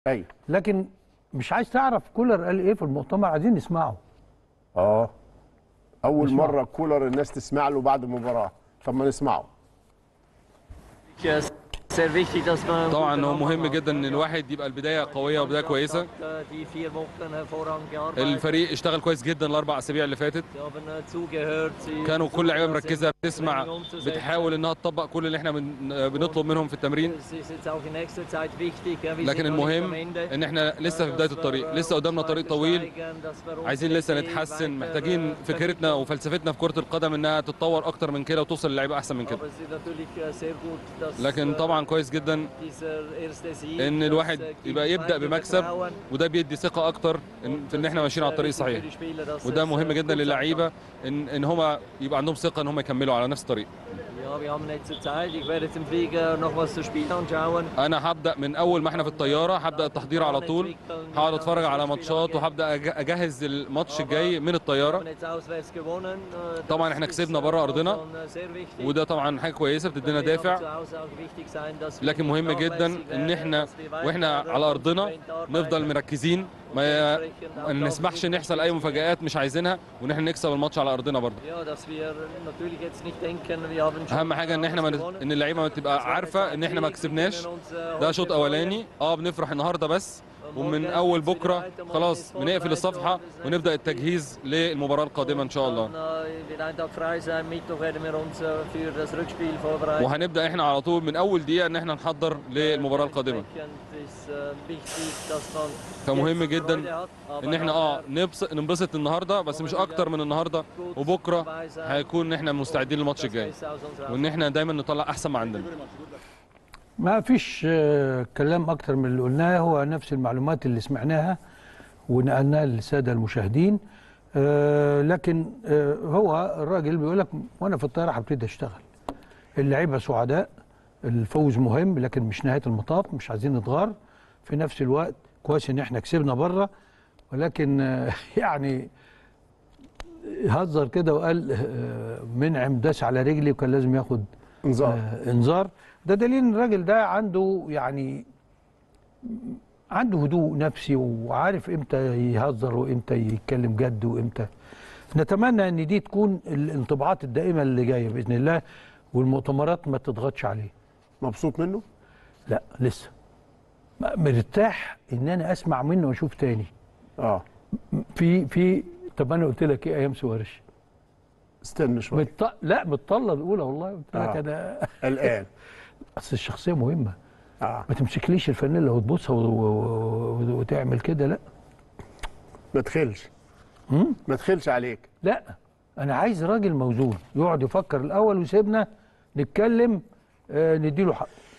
ايوه لكن مش عايز تعرف كولر قال ايه في المؤتمر عايزين نسمعه اه اول نسمعه. مره كولر الناس تسمع له بعد المباراه طب ما نسمعه Sehr wichtig, dass man طبعا هو gute مهم Arbeit جدا ان macht. الواحد يبقى البدايه قويه وبدايه كويسه Die vier Wochen hervorragend gearbeitet. الفريق اشتغل كويس جدا الاربع اسابيع اللي فاتت Sie haben äh, zugehört. Sie كانوا كل لعيبه versuchen, مركزه das بتسمع Training umzusetzen. بتحاول انها تطبق كل اللي احنا بن- بنطلب منهم في التمرين Es ist jetzt auch in nächster Zeit wichtig. ja, wir لكن sind noch nicht المهم am Ende. ان احنا لسه في بدايه Dass wir, الطريق äh, لسه قدامنا uns طريق weiter طويل steigern, dass wir عايزين unsere لسه Idee نتحسن weiter, محتاجين äh, فكرتنا vermitteln. وفلسفتنا في كره القدم انها تتطور اكتر من كده وتوصل للعيبه احسن من كده Aber es ist natürlich, äh, sehr gut, dass, لكن äh, طبعا كويس جدا dieser erste Sieg, ان das, الواحد äh, gibt يبقى يبدا weiter بمكسب Vertrauen. وده بيدي ثقه اكتر ان في ان احنا ماشيين على الطريق الصحيح وده مهم جدا للعيبه ان ان هم يبقى عندهم ثقه ان هم يكملوا على نفس الطريق Ja, wir haben jetzt Zeit. Ich werde jetzt im Flieger noch was zu Spiel anschauen. انا هبدا من اول ما احنا في الطياره هبدا التحضير على طول هقعد اتفرج على ماتشات وهبدا أج- اجهز الماتش الجاي من Wir الطياره haben jetzt auswärts gewonnen. Äh, طبعاً das إحنا ist, كسبنا äh, برا أرضنا. schon, äh, sehr wichtig. وده طبعا حاجه كويسه بتدينا Weil wir دافع haben zu Hause auch wichtig sein, dass wir لكن nicht مهم جدا nachlässig ان werden, احنا dass wir واحنا weiter على ارضنا konsequent نفضل arbeiten. مركزين ما ما نسمحش ان يحصل اي مفاجآت مش عايزينها وان احنا نكسب الماتش على ارضنا برضه Ja, dass wir natürlich jetzt nicht denken, wir haben schon اهم حاجه ان احنا ما gewonnen. نس- ان اللعيبه ما تبقى عارفه ان احنا ما كسبناش ده شوط اولاني اه بنفرح النهارده بس ومن اول بكره خلاص بنقفل الصفحه ونبدا التجهيز للمباراه القادمه ان شاء الله Dann, äh, wird Eintracht frei sein. Mittwoch werden wir uns äh, für das Rückspiel vorbereiten. وهنبدا احنا على طول من اول دقيقه ان احنا نحضر للمباراه القادمه Dementsprechend ist, äh, wichtig, dass man فمهم jetzt جدا Freude hat, aber ان احنا اه nachher نبسط ننبسط النهارده بس مش اكتر من النهارده وبكره هيكون ان احنا مستعدين للماتش das الجاي Beste aus uns وان احنا دايما نطلع احسن ما عندنا ما فيش آه، كلام اكتر من اللي قلناه هو نفس المعلومات اللي سمعناها ونقلناها للساده المشاهدين آه، لكن آه، هو الراجل بيقول لك وانا في الطياره هبتدي اشتغل اللعيبه سعداء الفوز مهم لكن مش نهايه المطاف مش عايزين نتغار في نفس الوقت كويس ان احنا كسبنا بره ولكن آه، يعني هزر كده وقال آه، منعم داس على رجلي وكان لازم ياخد انذار آه انذار ده دليل ان الراجل ده عنده يعني عنده هدوء نفسي وعارف امتى يهزر وامتى يتكلم جد وامتى نتمنى ان دي تكون الانطباعات الدائمه اللي جايه باذن الله والمؤتمرات ما تضغطش عليه مبسوط منه لا لسه م- مرتاح ان انا اسمع منه واشوف تاني اه في في طب انا قلت لك ايه ايام سوارش استنى شويه مت... لا متطلة الاولى والله قلت لك آه. انا الان اصل الشخصيه مهمه اه ما تمسكليش الفانيلا وتبوسها و... و... و... وتعمل كده لا ما تخلش مم؟ ما تخلش عليك لا انا عايز راجل موزون يقعد يفكر الاول ويسيبنا نتكلم آه نديله حق